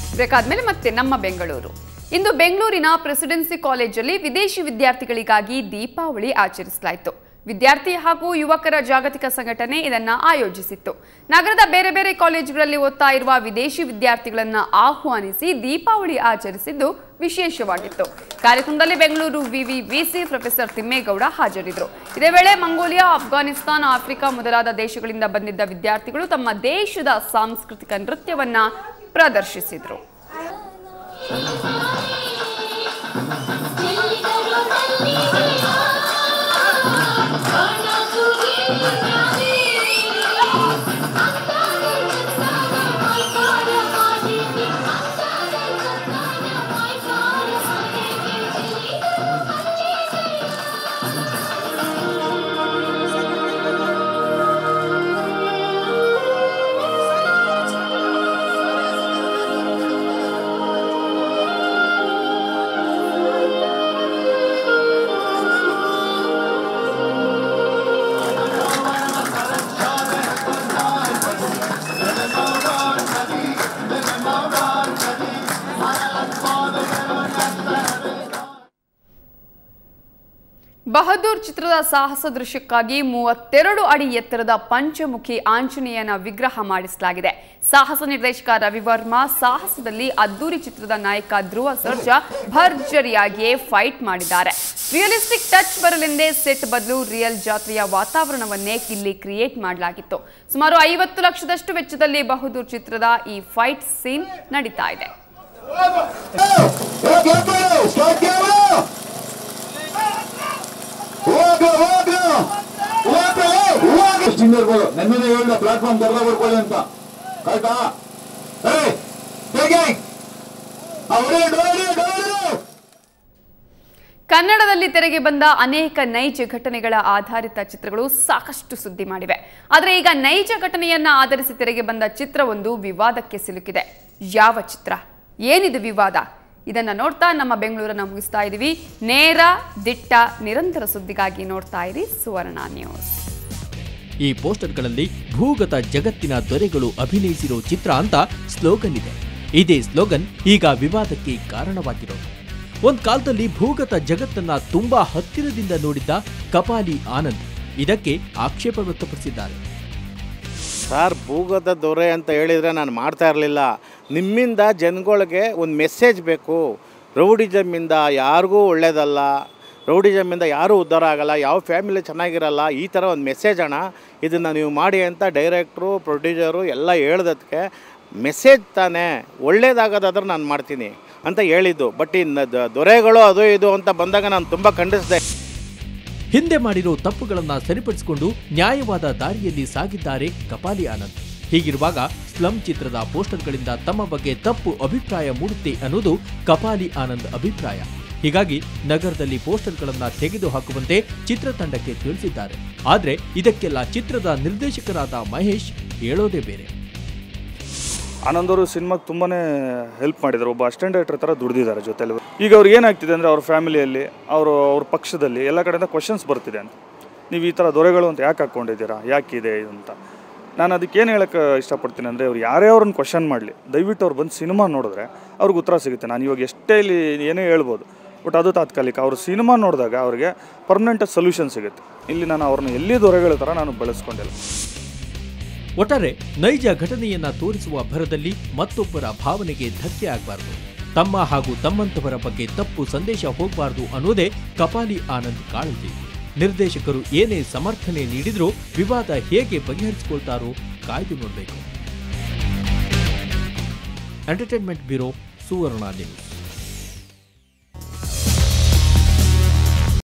ಬೇಕಾದ್ಮೇಲೆ ಮತ್ತೆ ನಮ್ಮ ಬೆಂಗಳೂರು ಇಂದು ಬೆಂಗಳೂರಿನ ಪ್ರೆಸಿಡೆನ್ಸಿ ಕಾಲೇಜಲ್ಲಿ ವಿದೇಶಿ ವಿದ್ಯಾರ್ಥಿಗಳಿಗಾಗಿ ದೀಪಾವಳಿ ಆಚರಿಸಲಾಯಿತು ವಿದ್ಯಾರ್ಥಿ ಹಾಗೂ ಯುವಕರ ಜಾಗತಿಕ ಸಂಘಟನೆ ಇದನ್ನ ಆಯೋಜಿಸಿತ್ತು ನಗರದ ಬೇರೆ ಬೇರೆ ಕಾಲೇಜುಗಳಲ್ಲಿ ಓದ್ತಾ ಇರುವ ವಿದೇಶಿ ವಿದ್ಯಾರ್ಥಿಗಳನ್ನ ಆಹ್ವಾನಿಸಿ ದೀಪಾವಳಿ ಆಚರಿಸಿದ್ದು ವಿಶೇಷವಾಗಿತ್ತು ಕಾರ್ಯಕ್ರಮದಲ್ಲಿ ಬೆಂಗಳೂರು ವಿವಿ ವಿಸಿ ಪ್ರೊಫೆಸರ್ ತಿಮ್ಮೇಗೌಡ ಹಾಜರಿದ್ದರು ಇದೇ ವೇಳೆ ಮಂಗೋಲಿಯಾ ಅಫ್ಘಾನಿಸ್ತಾನ ಆಫ್ರಿಕಾ ಮೊದಲಾದ ದೇಶಗಳಿಂದ ಬಂದಿದ್ದ ವಿದ್ಯಾರ್ಥಿಗಳು ತಮ್ಮ ದೇಶದ ಸಾಂಸ್ಕೃತಿಕ ನೃತ್ಯವನ್ನ ಪ್ರದರ್ಶಿಸಿದರು ಬಹದ್ದೂರ್ ಚಿತ್ರದ ಸಾಹಸ ದೃಶ್ಯಕ್ಕಾಗಿ ಮೂವತ್ತೆರಡು ಅಡಿ ಎತ್ತರದ ಪಂಚಮುಖಿ ಆಂಜನೇಯನ ವಿಗ್ರಹ ಮಾಡಿಸಲಾಗಿದೆ ಸಾಹಸ ನಿರ್ದೇಶಕ ರವಿವರ್ಮಾ ಸಾಹಸದಲ್ಲಿ ಅದ್ದೂರಿ ಚಿತ್ರದ ನಾಯಕ ಧ್ರುವ ಸರ್ಜಾ ಭರ್ಜರಿಯಾಗಿಯೇ ಫೈಟ್ ಮಾಡಿದ್ದಾರೆ ರಿಯಲಿಸ್ಟಿಕ್ ಟಚ್ ಬರಲೆಂದೇ ಸೆಟ್ ಬದಲು ರಿಯಲ್ ಜಾತ್ರೆಯ ವಾತಾವರಣವನ್ನೇ ಇಲ್ಲಿ ಕ್ರಿಯೇಟ್ ಮಾಡಲಾಗಿತ್ತು ಸುಮಾರು ಐವತ್ತು ಲಕ್ಷದಷ್ಟು ವೆಚ್ಚದಲ್ಲಿ ಬಹದ್ದೂರ್ ಚಿತ್ರದ ಈ ಫೈಟ್ ಸೀನ್ ನಡೀತಾ ಇದೆ ಇರ್ಬೋದು ನೆನ್ನೆ ಹೇಳಿದ ಪ್ಲಾಟ್ಫಾರ್ಮ್ ಕರ್ದ ಬರ್ಕೊಳ್ಳಿ ಅಂತ ಕರೆಕ್ಟಾ ಹೇಗೆ ಅವರೇ ಡೋರಿ ಡೋರಿ ಕನ್ನಡದಲ್ಲಿ ತೆರೆಗೆ ಬಂದ ಅನೇಕ ನೈಜ ಘಟನೆಗಳ ಆಧಾರಿತ ಚಿತ್ರಗಳು ಸಾಕಷ್ಟು ಸುದ್ದಿ ಮಾಡಿವೆ ಆದರೆ ಈಗ ನೈಜ ಘಟನೆಯನ್ನ ಆಧರಿಸಿ ತೆರೆಗೆ ಬಂದ ಚಿತ್ರವೊಂದು ವಿವಾದಕ್ಕೆ ಸಿಲುಕಿದೆ ಯಾವ ಚಿತ್ರ ಏನಿದು ವಿವಾದ ಇದನ್ನ ನೋಡ್ತಾ ನಮ್ಮ ಬೆಂಗಳೂರನ್ನ ಮುಗಿಸ್ತಾ ಇದೀವಿ ನೇರ ದಿಟ್ಟ ನಿರಂತರ ಸುದ್ದಿಗಾಗಿ ನೋಡ್ತಾ ಇರಿ ಸುವರ್ಣ ನ್ಯೂಸ್ ಈ ಪೋಸ್ಟರ್ಗಳಲ್ಲಿ ಭೂಗತ ಜಗತ್ತಿನ ದೊರೆಗಳು ಅಭಿನಯಿಸಿರೋ ಚಿತ್ರ ಅಂತ ಸ್ಲೋಗನ್ ಇದೆ ಇದೇ ಸ್ಲೋಗನ್ ಈಗ ವಿವಾದಕ್ಕೆ ಕಾರಣವಾಗಿರೋದು ಒಂದ್ ಕಾಲದಲ್ಲಿ ಭೂಗತ ಜಗತ್ತನ್ನ ತುಂಬಾ ಹತ್ತಿರದಿಂದ ನೋಡಿದ್ದ ಕಪಾಲಿ ಆನಂದ್ ಇದಕ್ಕೆ ಆಕ್ಷೇಪ ವ್ಯಕ್ತಪಡಿಸಿದ್ದಾರೆ ಸರ್ ಭೂಗತ ದೊರೆ ಅಂತ ಹೇಳಿದರೆ ನಾನು ಮಾಡ್ತಾ ಇರಲಿಲ್ಲ ನಿಮ್ಮಿಂದ ಜನಗಳಿಗೆ ಒಂದು ಮೆಸೇಜ್ ಬೇಕು ರೌಡಿಸಮ್ಮಿಂದ ಯಾರಿಗೂ ಒಳ್ಳೇದಲ್ಲ ರೌಡಿಸಮ್ಮಿಂದ ಯಾರೂ ಉದ್ಧಾರ ಆಗಲ್ಲ ಯಾವ ಫ್ಯಾಮಿಲಿ ಚೆನ್ನಾಗಿರಲ್ಲ ಈ ಥರ ಒಂದು ಮೆಸೇಜ್ ಅಣ್ಣ ಇದನ್ನು ನೀವು ಮಾಡಿ ಅಂತ ಡೈರೆಕ್ಟ್ರು ಪ್ರೊಡ್ಯೂಸರು ಎಲ್ಲ ಹೇಳ್ದಕ್ಕೆ ಮೆಸೇಜ್ ತಾನೇ ಒಳ್ಳೇದಾಗೋದಾದ್ರೆ ನಾನು ಮಾಡ್ತೀನಿ ಅಂತ ಹೇಳಿದ್ದು ಬಟ್ ಇನ್ನು ದ- ದೊರೆಗಳು ಅದು ಇದು ಅಂತ ಬಂದಾಗ ನಾನು ತುಂಬ ಖಂಡಿಸಿದೆ ಹಿಂದೆ ಮಾಡಿರೋ ತಪ್ಪುಗಳನ್ನ ಸರಿಪಡಿಸಿಕೊಂಡು ನ್ಯಾಯವಾದ ದಾರಿಯಲ್ಲಿ ಸಾಗಿದ್ದಾರೆ ಕಪಾಲಿ ಆನಂದ್ ಹೀಗಿರುವಾಗ ಸ್ಲಂ ಚಿತ್ರದ ಪೋಸ್ಟರ್ಗಳಿಂದ ತಮ್ಮ ಬಗ್ಗೆ ತಪ್ಪು ಅಭಿಪ್ರಾಯ ಮೂಡುತ್ತೆ ಅನ್ನೋದು ಕಪಾಲಿ ಆನಂದ್ ಅಭಿಪ್ರಾಯ ಹೀಗಾಗಿ ನಗರದಲ್ಲಿ ಪೋಸ್ಟರ್ಗಳನ್ನ ತೆಗೆದು ಹಾಕುವಂತೆ ಚಿತ್ರತಂಡಕ್ಕೆ ತಿಳಿಸಿದ್ದಾರೆ ಆದ್ರೆ ಇದಕ್ಕೆಲ್ಲ ಚಿತ್ರದ ನಿರ್ದೇಶಕರಾದ ಮಹೇಶ್ ಹೇಳೋದೇ ಬೇರೆ ಆನಂದ್ ಅವರು ಸಿನಿಮಾಗೆ ತುಂಬಾ ಹೆಲ್ಪ್ ಮಾಡಿದ್ದಾರೆ ಒಬ್ಬ ಅಸಿಸ್ಟೆಂಟ್ ಡೈರೆಕ್ಟರ್ ಥರ ದುಡಿದಿದ್ದಾರೆ ಜೊತೆಲಿ ಈಗ ಅವ್ರಿಗೆ ಏನಾಗ್ತಿದೆ ಅಂದರೆ ಅವ್ರ ಫ್ಯಾಮಿಲಿಯಲ್ಲಿ ಅವರು ಅವ್ರ ಪಕ್ಷದಲ್ಲಿ ಎಲ್ಲ ಕಡೆಯಿಂದ ಕ್ವಶನ್ಸ್ ಬರ್ತಿದೆ ಅಂತ ನೀವು ಈ ಥರ ದೊರೆಗಳು ಅಂತ ಯಾಕೆ ಹಾಕ್ಕೊಂಡಿದ್ದೀರಾ ಯಾಕಿದೆ ಇದು ಅಂತ ನಾನು ಅದಕ್ಕೆ ಏನು ಹೇಳಕ್ಕೆ ಇಷ್ಟಪಡ್ತೀನಿ ಅಂದರೆ ಅವ್ರು ಯಾರೇ ಅವ್ರನ್ನ ಕ್ವಶನ್ ಮಾಡಲಿ ದಯವಿಟ್ಟು ಅವ್ರು ಬಂದು ಸಿನಿಮಾ ನೋಡಿದ್ರೆ ಅವ್ರಿಗೆ ಉತ್ತರ ಸಿಗುತ್ತೆ ನಾನು ಇವಾಗ ಎಷ್ಟೇ ಇಲ್ಲಿ ಏನೇ ಹೇಳ್ಬೋದು ಬಟ್ ಅದು ತಾತ್ಕಾಲಿಕ ಅವರು ಸಿನಿಮಾ ನೋಡಿದಾಗ ಅವ್ರಿಗೆ ಪರ್ಮನೆಂಟ್ ಸೊಲ್ಯೂಷನ್ ಸಿಗುತ್ತೆ ಇಲ್ಲಿ ನಾನು ಅವ್ರನ್ನ ಎಲ್ಲಿ ದೊರೆಗಳ ಥರ ನಾನು ಬೆಳೆಸ್ಕೊಂಡಿಲ್ಲ ಒಟ್ಟಾರೆ ನೈಜ ಘಟನೆಯನ್ನ ತೋರಿಸುವ ಭರದಲ್ಲಿ ಮತ್ತೊಬ್ಬರ ಭಾವನೆಗೆ ಧಕ್ಕೆ ಆಗಬಾರದು ತಮ್ಮ ಹಾಗೂ ತಮ್ಮಂತವರ ಬಗ್ಗೆ ತಪ್ಪು ಸಂದೇಶ ಹೋಗಬಾರದು ಅನ್ನೋದೇ ಕಪಾಲಿ ಆನಂದ್ ಕಾಳಜಿ ನಿರ್ದೇಶಕರು ಏನೇ ಸಮರ್ಥನೆ ನೀಡಿದ್ರೂ ವಿವಾದ ಹೇಗೆ ಬಗೆಹರಿಸಿಕೊಳ್ತಾರೋ ಕಾಯ್ದು ನೋಡಬೇಕು ಎಂಟರ್ಟೈನ್ಮೆಂಟ್ ಬ್ಯೂರೋ ಸುವರ್ಣ ನ್ಯೂಸ್